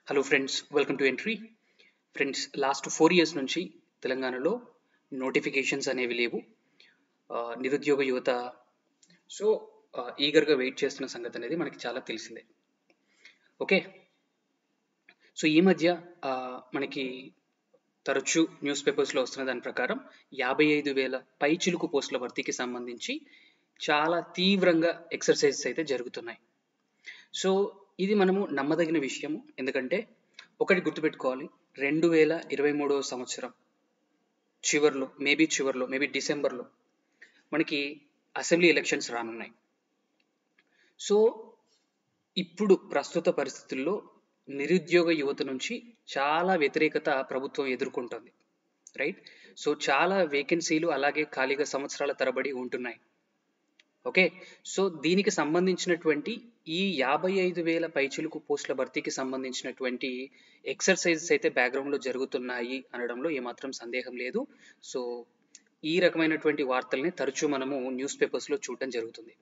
hello friends welcome to Entri friends last four years నుంచి తెలంగాణలో notifications అనేవి లేవు ఆ, నిరుద్యోగ యువత సో ఈగర్గా వెయిట్ చేస్తున్న సంగతి అనేది మనకి చాలా తెలిసిందే ఓకే సో ఈ మధ్య ఆ, మనకి తరచూ న్యూస్ పేపర్స్లో వస్తున్న దాని ప్రకారం యాభై ఐదు వేల పైచిలుకు పోస్టుల భర్తీకి సంబంధించి చాలా తీవ్రంగా ఎక్సర్సైజెస్ అయితే జరుగుతున్నాయి సో ఇది మనము నమ్మదగిన విషయము ఎందుకంటే ఒకటి గుర్తుపెట్టుకోవాలి రెండు వేల ఇరవై మూడవ సంవత్సరం చివర్లో మేబీ చివర్లో మేబీ డిసెంబర్లో మనకి అసెంబ్లీ ఎలక్షన్స్ రానున్నాయి సో ఇప్పుడు ప్రస్తుత పరిస్థితుల్లో నిరుద్యోగ యువత నుంచి చాలా వ్యతిరేకత ప్రభుత్వం ఎదుర్కొంటుంది రైట్ సో చాలా వేకెన్సీలు అలాగే ఖాళీగా సంవత్సరాల తరబడి ఉంటున్నాయి ఓకే సో దీనికి సంబంధించినటువంటి ఈ యాభై ఐదు వేల పైచిలుకు పోస్టుల భర్తీకి సంబంధించినటువంటి ఎక్సర్సైజెస్ అయితే బ్యాక్గ్రౌండ్లో జరుగుతున్నాయి అనడంలో ఏమాత్రం సందేహం లేదు సో ఈ రకమైనటువంటి వార్తల్ని తరచూ మనము న్యూస్ పేపర్స్లో చూడటం జరుగుతుంది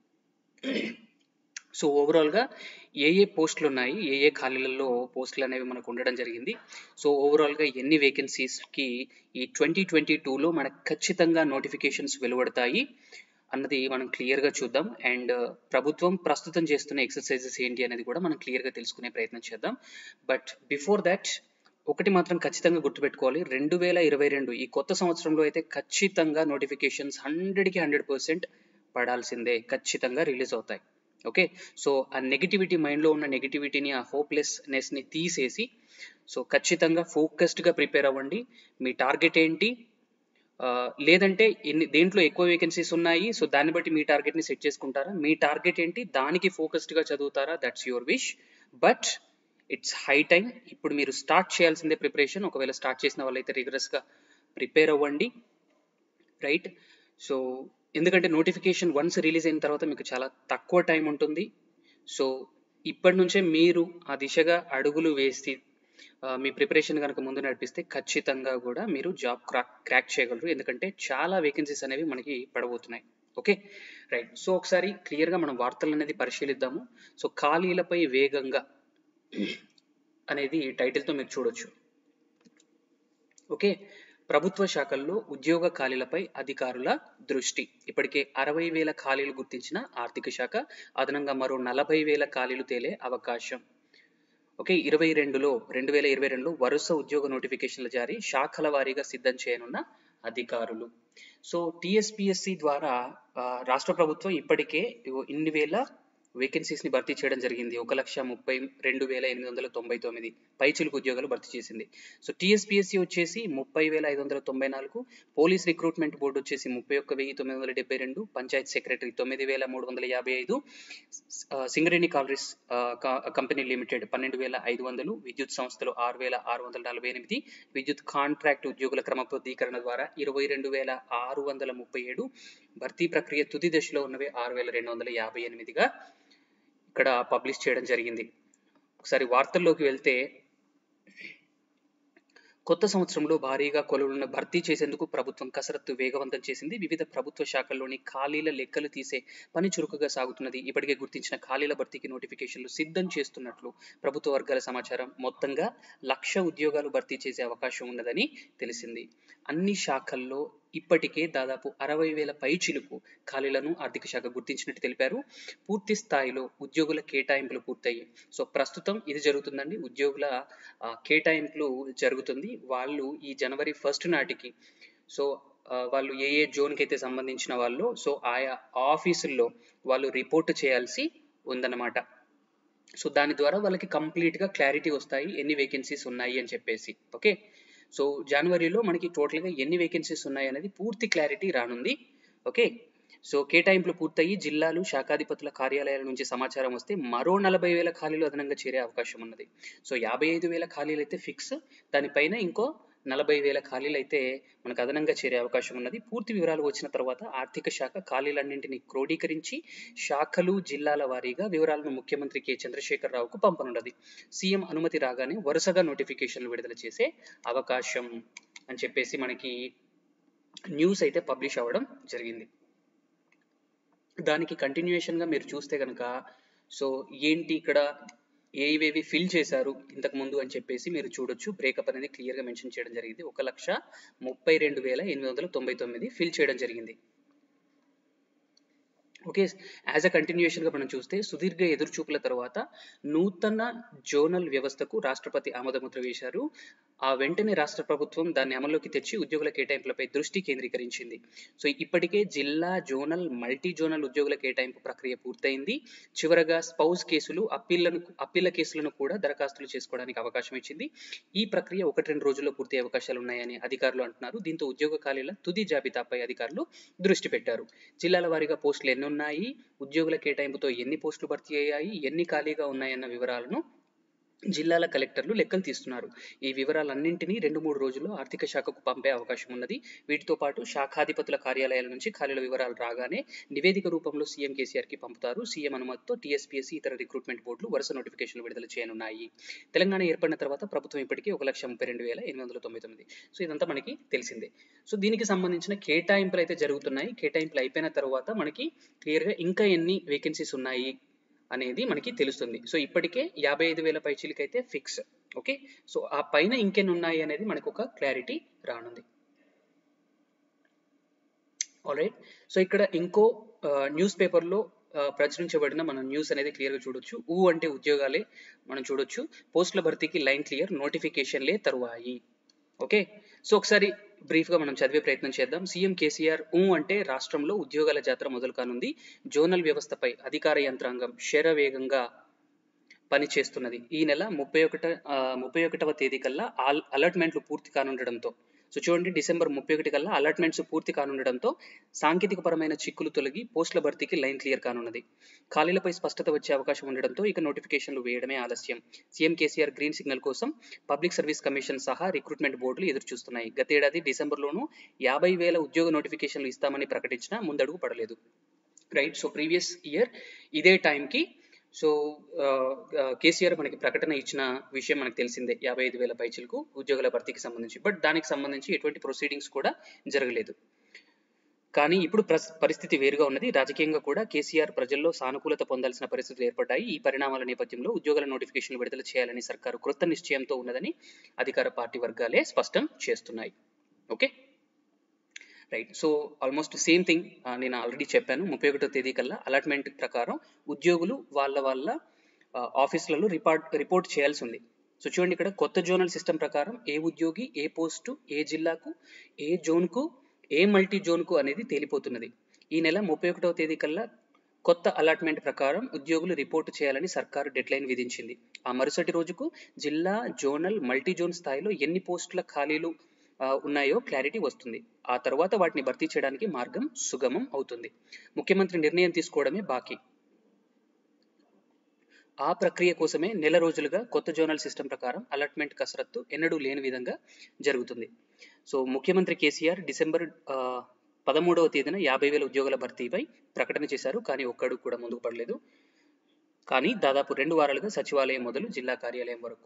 సో ఓవరాల్గా ఏ ఏ పోస్టులు ఉన్నాయి ఏ ఏ ఖాళీలలో పోస్టులు అనేవి మనకు ఉండడం జరిగింది సో ఓవరాల్గా ఎన్ని వేకెన్సీస్కి ఈ ట్వంటీ ట్వంటీ టూలో మనకు ఖచ్చితంగా నోటిఫికేషన్స్ వెలువడతాయి అన్నది మనం క్లియర్గా చూద్దాం అండ్ ప్రభుత్వం ప్రస్తుతం చేస్తున్న ఎక్సర్సైజెస్ ఏంటి అనేది కూడా మనం క్లియర్గా తెలుసుకునే ప్రయత్నం చేద్దాం బట్ బిఫోర్ దట్ ఒకటి మాత్రం ఖచ్చితంగా గుర్తుపెట్టుకోవాలి రెండు వేల ఇరవై రెండు ఈ కొత్త సంవత్సరంలో అయితే ఖచ్చితంగా నోటిఫికేషన్స్ హండ్రెడ్కి హండ్రెడ్ పర్సెంట్ పడాల్సిందే ఖచ్చితంగా రిలీజ్ అవుతాయి ఓకే సో ఆ నెగిటివిటీ మైండ్లో ఉన్న నెగిటివిటీని ఆ హోప్లెస్నెస్ని తీసేసి సో ఖచ్చితంగా ఫోకస్డ్గా ప్రిపేర్ అవ్వండి మీ టార్గెట్ ఏంటి ఆ, లేదంటే ఎన్ని దేంట్లో ఎక్కువ వేకెన్సీస్ ఉన్నాయి సో దాన్ని బట్టి మీ టార్గెట్ని సెట్ చేసుకుంటారా మీ టార్గెట్ ఏంటి దానికి ఫోకస్డ్గా చదువుతారా that's your wish but it's high time ఇప్పుడు మీరు స్టార్ట్ చేయాల్సిందే ప్రిపరేషన్ ఒకవేళ స్టార్ట్ చేసిన వాళ్ళైతే రిగరస్గా ప్రిపేర్ అవ్వండి రైట్ సో ఎందుకంటే నోటిఫికేషన్ వన్స్ రిలీజ్ అయిన తర్వాత మీకు చాలా తక్కువ టైం ఉంటుంది సో ఇప్పటి నుంచే మీరు ఆ దిశగా అడుగులు వేసి ఆ, మీ ప్రిపరేషన్ కనుక ముందు నడిపిస్తే ఖచ్చితంగా కూడా మీరు జాబ్ క్రాక్ క్రాక్ చేయగలరు ఎందుకంటే చాలా వేకెన్సీస్ అనేవి మనకి పడబోతున్నాయి ఓకే రైట్ సో ఒకసారి క్లియర్గా మనం వార్తలు అనేది పరిశీలిద్దాము సో ఖాళీలపై వేగంగా అనేది టైటిల్తో మీరు చూడొచ్చు ఓకే ప్రభుత్వ శాఖల్లో ఉద్యోగ ఖాళీలపై అధికారుల దృష్టి ఇప్పటికే అరవై వేల ఖాళీలు గుర్తించిన ఆర్థిక శాఖ అదనంగా మరో నలభై వేల ఖాళీలు తేలే అవకాశం ఓకే ఇరవై రెండులో రెండు వేల ఇరవై రెండులో వరుస ఉద్యోగ నోటిఫికేషన్ల జారీ శాఖల వారీగా సిద్ధం చేయనున్న అధికారులు సో టిఎస్పిఎస్సి ద్వారా ఆ, రాష్ట్ర ప్రభుత్వం ఇప్పటికే ఇగో ఇన్ని వేల వేకెన్సీస్ని భర్తీ చేయడం జరిగింది ఒక లక్ష ముప్పై రెండు వేల ఎనిమిది వందల తొంభై తొమ్మిది పైచిలుకు ఉద్యోగాలు భర్తీ చేసింది సో టిఎస్పిఎస్సి వచ్చేసి ముప్పై వేల ఐదు వందల తొంభై నాలుగు పోలీస్ రిక్రూట్మెంట్ బోర్డు వచ్చేసి ముప్పై ఒక్క వెయ్యి తొమ్మిది వందల డెబ్బై రెండు పంచాయత్ సెక్రటరీ తొమ్మిది వేల మూడు వందల యాభై ఐదు ఆ, సింగరేణి కాలరీస్ ఆ, క- కంపెనీ లిమిటెడ్ పన్నెండు వేల ఐదు వందలు విద్యుత్ సంస్థలు ఆరు వేల ఆరు వందల నలభై ఎనిమిది విద్యుత్ కాంట్రాక్ట్ ఉద్యోగుల క్రమబద్ధీకరణ ద్వారా ఇరవై రెండు వేల ఆరు వందల ముప్పై ఏడు భర్తీ ప్రక్రియ తుది దశలో ఉన్నవి ఆరు వేల రెండు వందల యాభై ఎనిమిదిగా ఇక్కడ పబ్లిష్ చేయడం జరిగింది ఒకసారి వార్తల్లోకి వెళ్తే కొత్త సంవత్సరంలో భారీగా కొలువులను భర్తీ చేసేందుకు ప్రభుత్వం కసరత్తు వేగవంతం చేసింది వివిధ ప్రభుత్వ శాఖల్లోని ఖాళీల లెక్కలు తీసే పని చురుకుగా సాగుతున్నది ఇప్పటికే గుర్తించిన ఖాళీల భర్తీకి నోటిఫికేషన్లు సిద్ధం చేస్తున్నట్లు ప్రభుత్వ వర్గాల సమాచారం మొత్తంగా లక్ష ఉద్యోగాలు భర్తీ చేసే అవకాశం ఉన్నదని తెలిసింది అన్ని శాఖల్లో ఇప్పటికే దాదాపు అరవై వేల పైచిలుకు ఖాళీలను ఆర్థిక శాఖ గుర్తించినట్టు తెలిపారు పూర్తి స్థాయిలో ఉద్యోగుల కేటాయింపులు పూర్తయ్యాయి సో ప్రస్తుతం ఇది జరుగుతుందండి ఉద్యోగుల ఆ, కేటాయింపులు జరుగుతుంది వాళ్ళు ఈ జనవరి ఫస్ట్ నాటికి సో ఆ, వాళ్ళు ఏ ఏ జోన్కి అయితే సంబంధించిన వాళ్ళు సో ఆయా ఆఫీసుల్లో వాళ్ళు రిపోర్ట్ చేయాల్సి ఉందన్నమాట సో దాని ద్వారా వాళ్ళకి కంప్లీట్గా క్లారిటీ వస్తాయి ఎన్ని వేకెన్సీస్ ఉన్నాయి అని చెప్పేసి ఓకే సో జనవరిలో మనకి టోటల్గా ఎన్ని వేకెన్సీస్ ఉన్నాయి అనేది పూర్తి క్లారిటీ రానుంది ఓకే సో కేటాయింపులు పూర్తయి జిల్లాలు శాఖాధిపతుల కార్యాలయాల నుంచి సమాచారం వస్తే మరో నలభై వేల ఖాళీలు అదనంగా చేరే అవకాశం ఉన్నది సో యాభై ఐదు వేల ఖాళీలు అయితే ఫిక్స్ దానిపైన ఇంకో నలభై వేల ఖాళీలు అయితే మనకు అదనంగా చేరే అవకాశం ఉన్నది పూర్తి వివరాలు వచ్చిన తర్వాత ఆర్థిక శాఖ ఖాళీలన్నింటినీ క్రోడీకరించి శాఖలు జిల్లాల వారీగా వివరాలను ముఖ్యమంత్రి కె చంద్రశేఖరరావుకు పంపనున్నది సీఎం అనుమతి రాగానే వరుసగా నోటిఫికేషన్లు విడుదల చేసే అవకాశం అని చెప్పేసి మనకి న్యూస్ అయితే పబ్లిష్ అవ్వడం జరిగింది దానికి continuation గా మీరు చూస్తే కనుక సో ఏంటి ఇక్కడ ఏవేవి ఫిల్ చేశారు ఇంతకు ముందు అని చెప్పేసి మీరు చూడొచ్చు బ్రేకప్ అనేది క్లియర్గా మెన్షన్ చేయడం జరిగింది ఒక లక్ష ముప్పై రెండు వేల ఎనిమిది వందల తొంభై తొమ్మిది ఫిల్ చేయడం జరిగింది ఓకే యాజ్ అ కంటిన్యూషన్గా మనం చూస్తే సుదీర్ఘ ఎదురుచూపుల తర్వాత నూతన జోనల్ వ్యవస్థకు రాష్ట్రపతి ఆమోదముద్ర వేశారు ఆ వెంటనే రాష్ట్ర ప్రభుత్వం దాన్ని అమల్లోకి తెచ్చి ఉద్యోగుల కేటాయింపులపై దృష్టి కేంద్రీకరించింది సో ఇప్పటికే జిల్లా జోనల్ మల్టీ జోనల్ ఉద్యోగుల కేటాయింపు ప్రక్రియ పూర్తయింది చివరగా స్పౌస్ కేసులు అప్పీళ్లను అప్పీళ్ల కేసులను కూడా దరఖాస్తులు చేసుకోవడానికి అవకాశం ఇచ్చింది ఈ ప్రక్రియ ఒకటి రెండు రోజుల్లో పూర్తి అవకాశాలు ఉన్నాయని అధికారులు అంటున్నారు దీంతో ఉద్యోగ ఖాళీల తుది జాబితాపై అధికారులు దృష్టి పెట్టారు జిల్లాల వారీగా పోస్టులు ఎన్ని ఉన్నాయి ఉద్యోగుల కేటాయింపుతో ఎన్ని పోస్టులు భర్తీ అయ్యాయి ఎన్ని ఖాళీగా ఉన్నాయన్న వివరాలను జిల్లాల కలెక్టర్లు లెక్కలు తీస్తున్నారు ఈ వివరాలన్నింటినీ రెండు మూడు రోజుల్లో ఆర్థిక శాఖకు పంపే అవకాశం ఉన్నది వీటితో పాటు శాఖాధిపతుల కార్యాలయాల నుంచి ఖాళీల వివరాలు రాగానే నివేదిక రూపంలో సీఎం కేసీఆర్కి పంపుతారు సీఎం అనుమతితో టీఎస్పీఎస్సీ ఇతర రిక్రూట్మెంట్ బోర్డులు వరుస నోటిఫికేషన్లు విడుదల చేయనున్నాయి తెలంగాణ ఏర్పడిన తర్వాత ప్రభుత్వం ఇప్పటికీ ఒక లక్ష ముప్పై రెండు వేల ఎనిమిది వందల తొంభై తొమ్మిది సో ఇదంతా మనకి తెలిసిందే సో దీనికి సంబంధించిన కేటాయింపులు అయితే జరుగుతున్నాయి కేటాయింపులు అయిపోయిన తర్వాత మనకి క్లియర్గా ఇంకా ఎన్ని వేకెన్సీస్ ఉన్నాయి అనేది మనకి తెలుస్తుంది సో ఇప్పటికే యాభై ఐదు వేల పైచీలకి అయితే ఫిక్స్ ఓకే సో ఆ పైన ఇంకెన్ని ఉన్నాయి అనేది మనకు ఒక క్లారిటీ రానుంది ఆల్రైట్ సో ఇక్కడ ఇంకో న్యూస్ పేపర్లో ప్రచురించబడిన మనం న్యూస్ అనేది క్లియర్గా చూడొచ్చు ఊ అంటే ఉద్యోగాలే మనం చూడొచ్చు పోస్టుల భర్తీకి లైన్ క్లియర్ నోటిఫికేషన్లే తరువాయి ఓకే సో ఒకసారి బ్రీఫ్గా మనం చదివే ప్రయత్నం చేద్దాం సీఎం కేసీఆర్ ఊ అంటే రాష్ట్రంలో ఉద్యోగాల జాతర మొదలు కానుంది జోనల్ వ్యవస్థపై అధికార యంత్రాంగం శరవేగంగా పనిచేస్తున్నది ఈ నెల ముప్పై ఒకట ముప్పై ఒకటవ తేదీ కల్లా అలాట్మెంట్లు పూర్తి కానుండడంతో సో చూడండి డిసెంబర్ ముప్పై ఒకటి కల్లా అలాట్మెంట్స్ పూర్తి కానుండడంతో సాంకేతిక పరమైన చిక్కులు తొలగి పోస్టుల భర్తీకి లైన్ క్లియర్ కానున్నది ఖాళీలపై స్పష్టత వచ్చే అవకాశం ఉండడంతో ఇక నోటిఫికేషన్లు వేయడమే ఆలస్యం సీఎం కేసీఆర్ గ్రీన్ సిగ్నల్ కోసం పబ్లిక్ సర్వీస్ కమిషన్ సహా రిక్రూట్మెంట్ బోర్డులు ఎదురు చూస్తున్నాయి గతేడాది డిసెంబర్లోనూ యాభై వేల ఉద్యోగ నోటిఫికేషన్లు ఇస్తామని ప్రకటించినా ముందడుగు పడలేదు రైట్ సో ప్రీవియస్ ఇయర్ ఇదే టైంకి సో కేసీఆర్ మనకి ప్రకటన ఇచ్చిన విషయం మనకు తెలిసిందే యాభై ఐదు వేల పైచలకు ఉద్యోగుల భర్తీకి సంబంధించి బట్ దానికి సంబంధించి ఎటువంటి ప్రొసీడింగ్స్ కూడా జరగలేదు కానీ ఇప్పుడు పరిస్థితి వేరుగా ఉన్నది రాజకీయంగా కూడా కేసీఆర్ ప్రజల్లో సానుకూలత పొందాల్సిన పరిస్థితులు ఏర్పడ్డాయి ఈ పరిణామాల నేపథ్యంలో ఉద్యోగుల నోటిఫికేషన్లు విడుదల చేయాలని సర్కారు కృత నిశ్చయంతో ఉన్నదని అధికార పార్టీ వర్గాలే స్పష్టం చేస్తున్నాయి okay right so almost same thing నేను ఆల్రెడీ చెప్పాను ముప్పై ఒకటో తేదీ కల్లా అలాట్మెంట్ ప్రకారం ఉద్యోగులు వాళ్ళ వాళ్ళ ఆఫీసులలో రిపోర్ట్ రిపోర్ట్ చేయాల్సి ఉంది సో చూడండి ఇక్కడ కొత్త జోనల్ సిస్టమ్ ప్రకారం ఏ ఉద్యోగి ఏ పోస్టు ఏ జిల్లాకు ఏ జోన్కు ఏ మల్టీ జోన్కు అనేది తేలిపోతున్నది ఈ నెల ముప్పై ఒకటవ తేదీ కల్లా కొత్త అలాట్మెంట్ ప్రకారం ఉద్యోగులు రిపోర్టు చేయాలని సర్కారు డెడ్లైన్ విధించింది ఆ మరుసటి రోజుకు జిల్లా జోనల్ మల్టీ జోన్ స్థాయిలో ఎన్ని పోస్టుల ఖాళీలు ఉన్నాయో క్లారిటీ వస్తుంది ఆ తర్వాత వాటిని భర్తీ చేయడానికి మార్గం సుగమం అవుతుంది ముఖ్యమంత్రి నిర్ణయం తీసుకోవడమే బాకీ ఆ ప్రక్రియ కోసమే నెల రోజులుగా కొత్త జోనల్ సిస్టమ్ ప్రకారం అలాట్మెంట్ కసరత్తు ఎన్నడూ లేని విధంగా జరుగుతుంది సో ముఖ్యమంత్రి కేసీఆర్ డిసెంబర్ పదమూడవ తేదీన యాభై వేల ఉద్యోగాల భర్తీపై ప్రకటన చేశారు కానీ ఒక్కడు కూడా ముందుకు పడలేదు కానీ దాదాపు రెండు వారాలుగా సచివాలయం మొదలు జిల్లా కార్యాలయం వరకు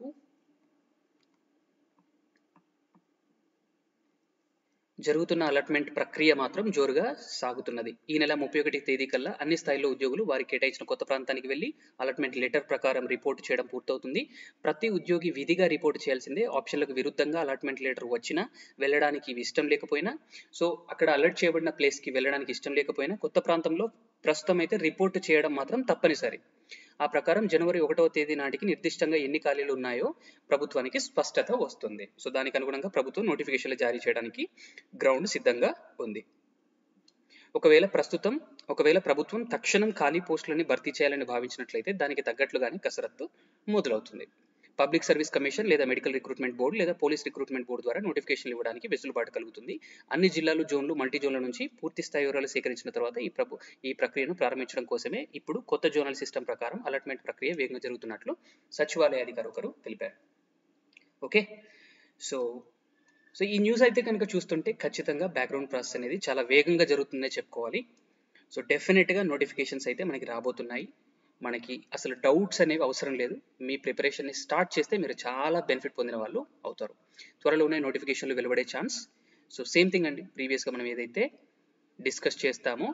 జరుగుతున్న అలాట్మెంట్ ప్రక్రియ మాత్రం జోరుగా సాగుతున్నది ఈ నెల ముప్పై ఒకటి తేదీ కల్లా అన్ని స్థాయిలో ఉద్యోగులు వారికి కేటాయించిన కొత్త ప్రాంతానికి వెళ్లి అలాట్మెంట్ లెటర్ ప్రకారం రిపోర్ట్ చేయడం పూర్తవుతుంది ప్రతి ఉద్యోగి విధిగా రిపోర్ట్ చేయాల్సిందే ఆప్షన్లకు విరుద్ధంగా అలాట్మెంట్ లెటర్ వచ్చినా వెళ్ళడానికి ఇష్టం లేకపోయినా సో అక్కడ అలర్ట్ చేయబడిన ప్లేస్కి వెళ్ళడానికి ఇష్టం లేకపోయినా కొత్త ప్రాంతంలో ప్రస్తుతం అయితే రిపోర్ట్ చేయడం మాత్రం తప్పనిసరి ఆ ప్రకారం జనవరి ఒకటవ తేదీ నాటికి నిర్దిష్టంగా ఎన్ని ఖాళీలు ఉన్నాయో ప్రభుత్వానికి స్పష్టత వస్తుంది సో దానికి అనుగుణంగా ప్రభుత్వం నోటిఫికేషన్లు జారీ చేయడానికి గ్రౌండ్ సిద్ధంగా ఉంది ఒకవేళ ప్రస్తుతం ఒకవేళ ప్రభుత్వం తక్షణం ఖాళీ పోస్టులని భర్తీ చేయాలని భావించినట్లయితే దానికి తగ్గట్లుగానే కసరత్తు మొదలవుతుంది పబ్లిక్ సర్వీస్ కమిషన్ లేదా మెడికల్ రిక్రూట్మెంట్ బోర్డు లేదా పోలీస్ రిక్రూట్మెంట్ బోర్డు ద్వారా నోటిఫికేషన్లు ఇవ్వడానికి వెసులుబాటు కలుగుతుంది అన్ని జిల్లాలు జోన్లు మల్టీ జోన్ల నుంచి పూర్తి స్థాయి వివరాలు సేకరించిన తర్వాత ఈ ప్రభు ఈ ప్రక్రియను ప్రారంభించడం కోసమే ఇప్పుడు కొత్త జోనల్ సిస్టమ్ ప్రకారం అలాట్మెంట్ ప్రక్రియ వేగంగా జరుగుతున్నట్లు సచివాలయ అధికారి ఒకరు తెలిపారు ఓకే సో సో ఈ న్యూస్ అయితే కనుక చూస్తుంటే ఖచ్చితంగా బ్యాక్గ్రౌండ్ ప్రాసెస్ అనేది చాలా వేగంగా జరుగుతుందనే చెప్పుకోవాలి సో డెఫినెట్గా నోటిఫికేషన్స్ అయితే మనకి రాబోతున్నాయి మనకి అసలు డౌట్స్ అనేవి అవసరం లేదు మీ ప్రిపరేషన్ని స్టార్ట్ చేస్తే మీరు చాలా బెనిఫిట్ పొందిన వాళ్ళు అవుతారు త్వరలోనే నోటిఫికేషన్లు వెలువడే ఛాన్స్ సో సేమ్ థింగ్ అండి ప్రీవియస్గా మనం ఏదైతే డిస్కస్ చేస్తామో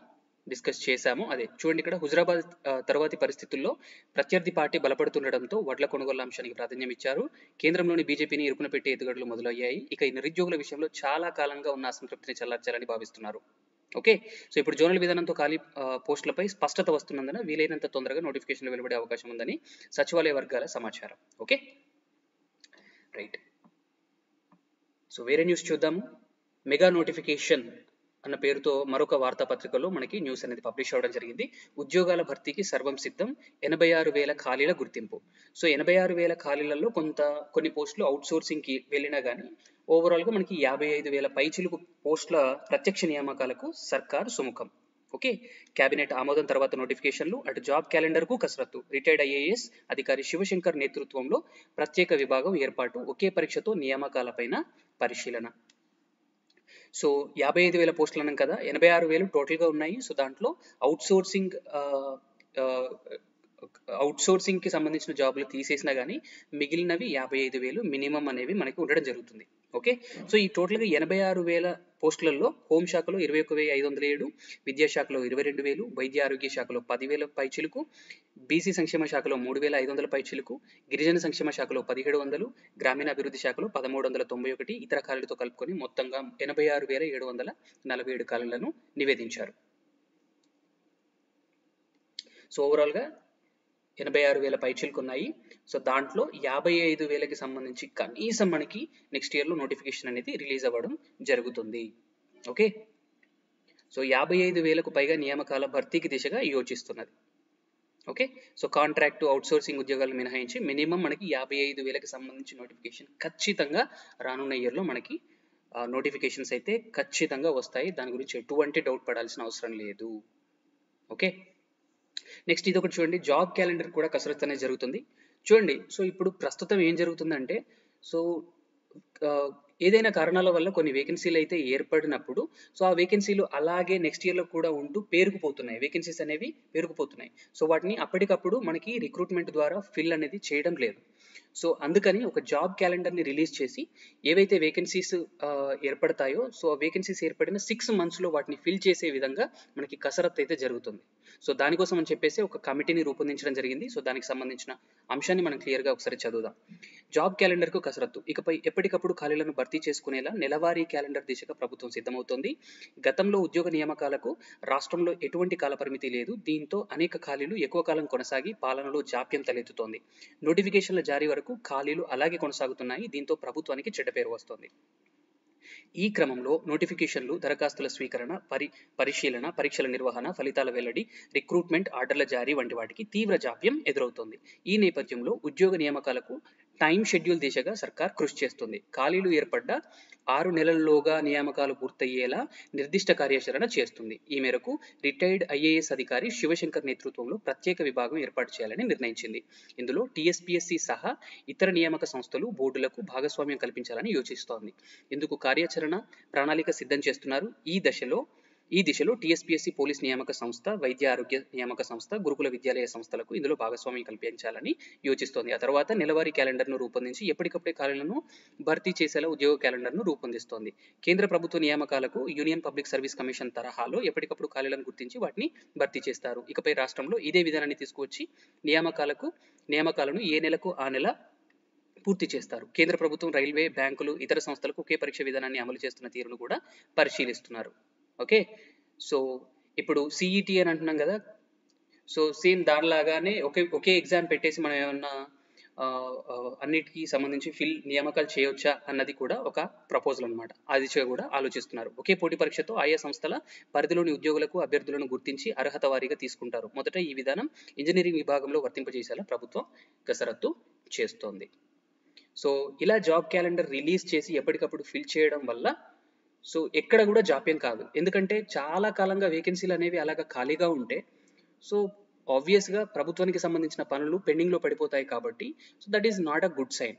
డిస్కస్ చేశాము అదే చూడండి ఇక్కడ హుజరాబాద్ ఆ, తర్వాతి పరిస్థితుల్లో ప్రత్యర్థి పార్టీ బలపడుతుండడంతో వడ్ల కొనుగోలు అంశానికి ప్రాధాన్యం ఇచ్చారు కేంద్రంలోని బీజేపీని ఇరుకున పెట్టే ఎత్తుగడలు మొదలయ్యాయి ఇక ఈ నిరుద్యోగుల విషయంలో చాలా కాలంగా ఉన్న అసంతృప్తిని చల్లార్చాలని భావిస్తున్నారు ఓకే సో ఇప్పుడు జోనల్ విధానంతో ఖాళీ ఆ, పోస్టులపై స్పష్టత వస్తున్నందున వీలైనంత తొందరగా నోటిఫికేషన్లు వెలువడే అవకాశం ఉందని సచివాలయ వర్గాల సమాచారం ఓకే రైట్ సో వేరే న్యూస్ చూద్దాము మెగా నోటిఫికేషన్ అన్న పేరుతో మరొక వార్తాపత్రికలో మనకి న్యూస్ అనేది పబ్లిష్ అవ్వడం జరిగింది ఉద్యోగాల భర్తీకి సర్వం సిద్ధం ఎనభై ఆరు వేల ఖాళీల గుర్తింపు సో ఎనభై ఆరు వేల ఖాళీలలో కొంత కొన్ని పోస్టులు అవుట్ సోర్సింగ్కి వెళ్ళినా కానీ ఓవరాల్గా మనకి యాభై ఐదు వేల పైచిలుకు పోస్టుల ప్రత్యక్ష నియామకాలకు సర్కార్ సుముఖం ఓకే కేబినెట్ ఆమోదం తర్వాత నోటిఫికేషన్లు అటు జాబ్ క్యాలెండర్కు కసరత్తు రిటైర్డ్ ఐఏఎస్ అధికారి శివశంకర్ నేతృత్వంలో ప్రత్యేక విభాగం ఏర్పాటు ఒకే పరీక్షతో నియామకాలపైన పరిశీలన సో యాభై ఐదు వేల పోస్టులు అన్నాం కదా ఎనభై ఆరు వేలు టోటల్గా ఉన్నాయి సో దాంట్లో అవుట్ సోర్సింగ్ అవుట్ సోర్సింగ్కి సంబంధించిన జాబులు తీసేసినా కానీ మిగిలినవి యాభై ఐదు వేలు మినిమం అనేవి మనకి ఉండడం జరుగుతుంది ఓకే సో ఈ టోటల్గా ఎనభై ఆరు వేల పోస్టులలో హోంశాఖలో ఇరవై ఒక వెయ్యి ఐదు వందల ఏడు విద్యాశాఖలో ఇరవై రెండు వేలు వైద్య ఆరోగ్య శాఖలో పదివేల పైచిలుకు బీసీ సంక్షేమ శాఖలో మూడు వేల ఐదు వందల పైచిలుకు గిరిజన సంక్షేమ శాఖలో పదిహేడు వందలు గ్రామీణాభివృద్ధి శాఖలో పదమూడు వందల తొంభై ఒకటి ఇతర ఖాళీలతో కలుపుకొని మొత్తంగా ఎనభై ఆరు వేల ఏడు వందల నలభై ఏడు ఖాళీలను నివేదించారు సో ఓవరాల్గా ఎనభై ఆరు వేల పైచీలకు ఉన్నాయి సో దాంట్లో యాభై ఐదు వేలకి సంబంధించి కనీసం మనకి నెక్స్ట్ ఇయర్లో నోటిఫికేషన్ అనేది రిలీజ్ అవ్వడం జరుగుతుంది ఓకే సో యాభై ఐదు వేలకు పైగా నియామకాల భర్తీకి దిశగా యోచిస్తున్నది ఓకే సో కాంట్రాక్ట్ అవుట్సోర్సింగ్ ఉద్యోగాలు మినహాయించి మినిమం మనకి యాభై ఐదు వేలకు సంబంధించి నోటిఫికేషన్ ఖచ్చితంగా రానున్న ఇయర్లో మనకి నోటిఫికేషన్స్ అయితే ఖచ్చితంగా వస్తాయి దాని గురించి ఎటువంటి డౌట్ పడాల్సిన అవసరం లేదు ఓకే నెక్స్ట్ ఇది ఒకటి చూడండి జాబ్ క్యాలెండర్ కూడా కసరత్తు అనేది జరుగుతుంది చూడండి సో ఇప్పుడు ప్రస్తుతం ఏం జరుగుతుందంటే సో ఆ, ఏదైనా కారణాల వల్ల కొన్ని వేకెన్సీలు అయితే ఏర్పడినప్పుడు సో ఆ వేకెన్సీలు అలాగే నెక్స్ట్ ఇయర్లో కూడా ఉంటూ పేరుకుపోతున్నాయి వేకెన్సీస్ అనేవి పేరుకుపోతున్నాయి సో వాటిని అప్పటికప్పుడు మనకి రిక్రూట్మెంట్ ద్వారా ఫిల్ అనేది చేయడం లేదు సో అందుకని ఒక జాబ్ క్యాలెండర్ని రిలీజ్ చేసి ఏవైతే వేకెన్సీస్ ఏర్పడతాయో సో ఆ వేకెన్సీస్ ఏర్పడిన సిక్స్ మంత్స్లో వాటిని ఫిల్ చేసే విధంగా మనకి కసరత్తు అయితే జరుగుతుంది సో దానికోసం అని చెప్పేసి ఒక కమిటీని రూపొందించడం జరిగింది సో దానికి సంబంధించిన అంశాన్ని మనం క్లియర్గా ఒకసారి చదువుదాం జాబ్ క్యాలెండర్కు కసరత్తు ఇకపై ఎప్పటికప్పుడు ఖాళీలను భర్తీ చేసుకునేలా నెలవారీ క్యాలెండర్ దిశగా ప్రభుత్వం సిద్ధమవుతోంది గతంలో ఉద్యోగ నియామకాలకు రాష్ట్రంలో ఎటువంటి కాలపరిమితి లేదు దీంతో అనేక ఖాళీలు ఎక్కువ కాలం కొనసాగి పాలనలో జాప్యం తలెత్తుతోంది నోటిఫికేషన్ల జారీ వరకు ఖాళీలు అలాగే కొనసాగుతున్నాయి దీంతో ప్రభుత్వానికి చెడ్డ పేరు వస్తోంది ఈ క్రమంలో నోటిఫికేషన్లు దరఖాస్తుల స్వీకరణ పరి పరిశీలన పరీక్షల నిర్వహణ ఫలితాల వెల్లడి రిక్రూట్మెంట్ ఆర్డర్ల జారీ వంటి వాటికి తీవ్ర జాప్యం ఎదురవుతోంది ఈ నేపథ్యంలో ఉద్యోగ నియామకాలకు టైం షెడ్యూల్ దిశగా సర్కార్ కృషి చేస్తుంది ఖాళీలు ఏర్పడ్డ ఆరు నెలల్లోగా నియామకాలు పూర్తయ్యేలా నిర్దిష్ట కార్యాచరణ చేస్తుంది ఈ మేరకు రిటైర్డ్ ఐఏఎస్ అధికారి శివశంకర్ నేతృత్వంలో ప్రత్యేక విభాగం ఏర్పాటు చేయాలని నిర్ణయించింది ఇందులో టీఎస్పీఎస్సీ సహా ఇతర నియామక సంస్థలు బోర్డులకు భాగస్వామ్యం కల్పించాలని యోచిస్తోంది ఇందుకు కార్యాచరణ ప్రణాళిక సిద్ధం చేస్తున్నారు ఈ దశలో ఈ దిశలో టీఎస్పీఎస్సీ పోలీస్ నియామక సంస్థ వైద్య ఆరోగ్య నియామక సంస్థ గురుకుల విద్యాలయ సంస్థలకు ఇందులో భాగస్వామ్యం కల్పించాలని యోచిస్తోంది ఆ తర్వాత నెలవారీ క్యాలెండర్ను రూపొందించి ఎప్పటికప్పుడే ఖాళీలను భర్తీ చేసేలా ఉద్యోగ క్యాలెండర్ను రూపొందిస్తోంది కేంద్ర ప్రభుత్వ నియామకాలకు యూనియన్ పబ్లిక్ సర్వీస్ కమిషన్ తరహాలో ఎప్పటికప్పుడు ఖాళీలను గుర్తించి వాటిని భర్తీ చేస్తారు ఇకపై రాష్ట్రంలో ఇదే విధానాన్ని తీసుకువచ్చి నియామకాలకు నియామకాలను ఏ నెలకు ఆ నెల పూర్తి చేస్తారు కేంద్ర ప్రభుత్వం రైల్వే బ్యాంకులు ఇతర సంస్థలకు ఒకే పరీక్ష విధానాన్ని అమలు చేస్తున్న తీరును కూడా పరిశీలిస్తున్నారు ఓకే సో ఇప్పుడు సిఈటి అని అంటున్నాం కదా సో సేమ్ దానిలాగానే ఒకే ఒకే ఎగ్జామ్ పెట్టేసి మనం ఏమన్నా ఆ, ఆ, అన్నిటికీ సంబంధించి ఫిల్ నియామకాలు చేయొచ్చా అన్నది కూడా ఒక ప్రపోజల్ అనమాట అది చే- కూడా ఆలోచిస్తున్నారు ఒకే పోటీ పరీక్షతో ఆయా సంస్థల పరిధిలోని ఉద్యోగులకు అభ్యర్థులను గుర్తించి అర్హత వారీగా తీసుకుంటారు మొదట ఈ విధానం ఇంజనీరింగ్ విభాగంలో వర్తింపజేసేలా ప్రభుత్వం కసరత్తు చేస్తోంది సో ఇలా జాబ్ క్యాలెండర్ రిలీజ్ చేసి ఎప్పటికప్పుడు ఫిల్ చేయడం వల్ల సో ఎక్కడ కూడా జాప్యం కాదు ఎందుకంటే చాలా కాలంగా వేకెన్సీలు అనేవి అలాగా ఖాళీగా ఉంటే సో ఆబ్వియస్గా ప్రభుత్వానికి సంబంధించిన పనులు పెండింగ్లో పడిపోతాయి కాబట్టి so that is not a good sign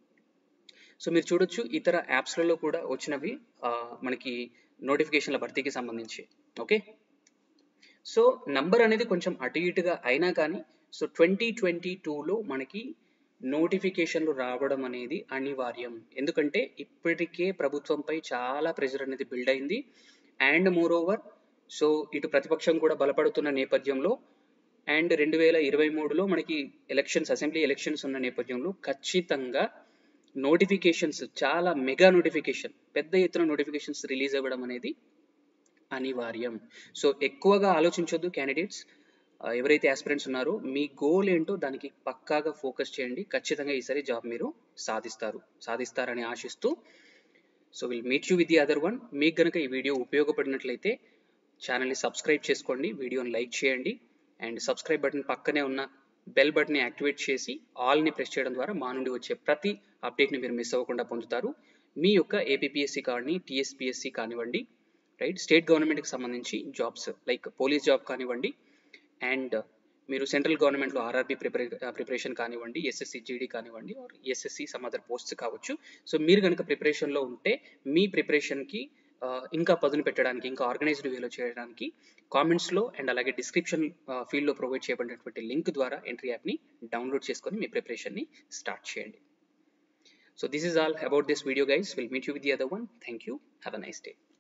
so మీరు చూడొచ్చు ఇతర యాప్స్లలో కూడా వచ్చినవి ఆ, మనకి నోటిఫికేషన్ల భర్తీకి సంబంధించి ఓకే సో నంబర్ అనేది కొంచెం అటు ఇటుగా అయినా కానీ సో ట్వంటీ ట్వంటీ టూలో మనకి నోటిఫికేషన్లు రావడం అనేది అనివార్యం ఎందుకంటే ఇప్పటికే ప్రభుత్వంపై చాలా ప్రెషర్ అనేది బిల్డ్ అయింది అండ్ మోర్ ఓవర్ సో ఇటు ప్రతిపక్షం కూడా బలపడుతున్న నేపథ్యంలో అండ్ రెండు వేల ఇరవై మూడులో మనకి ఎలక్షన్స్ అసెంబ్లీ ఎలక్షన్స్ ఉన్న నేపథ్యంలో ఖచ్చితంగా నోటిఫికేషన్స్ చాలా మెగా నోటిఫికేషన్ పెద్ద ఎత్తున నోటిఫికేషన్స్ రిలీజ్ అవ్వడం అనేది అనివార్యం సో ఎక్కువగా ఆలోచించొద్దు క్యాండిడేట్స్ ఎవరైతే ఆస్పిరెంట్స్ ఉన్నారో మీ గోల్ ఏంటో దానికి పక్కాగా ఫోకస్ చేయండి ఖచ్చితంగా ఈసారి జాబ్ మీరు సాధిస్తారు సాధిస్తారని ఆశిస్తూ so will meet you with the other one మీకు గనుక ఈ వీడియో ఉపయోగపడినట్లయితే ఛానల్ని సబ్స్క్రైబ్ చేసుకోండి వీడియోని లైక్ చేయండి అండ్ సబ్స్క్రైబ్ బటన్ పక్కనే ఉన్న బెల్ బటన్ని యాక్టివేట్ చేసి ఆల్ని ప్రెస్ చేయడం ద్వారా మా నుండి వచ్చే ప్రతి అప్డేట్ని మీరు మిస్ అవ్వకుండా పొందుతారు మీ యొక్క ఏపీఎస్సి కానీ టీఎస్పిఎస్సి కానివ్వండి రైట్ స్టేట్ గవర్నమెంట్కి సంబంధించి జాబ్స్ లైక్ పోలీస్ జాబ్ కానివ్వండి అండ్ మీరు సెంట్రల్ గవర్నమెంట్లో ఆర్ఆర్బి ప్రిపరే ప్రిపరేషన్ కానివ్వండి ఎస్ఎస్సి జీడీ కానివ్వండి or SSC some other posts కావచ్చు సో మీరు కనుక ప్రిపరేషన్లో ఉంటే మీ ప్రిపరేషన్కి ఇంకా పదును పెట్టడానికి ఇంకా ఆర్గనైజ్డ్ వేలో చేయడానికి కామెంట్స్లో అండ్ అలాగే డిస్క్రిప్షన్ ఫీల్డ్లో ప్రొవైడ్ చేయబడినటువంటి లింక్ ద్వారా ఎంట్రీ యాప్ని డౌన్లోడ్ చేసుకొని మీ ప్రిపరేషన్ని స్టార్ట్ చేయండి so this is all about this video guys will meet you with the other one thank you have a nice day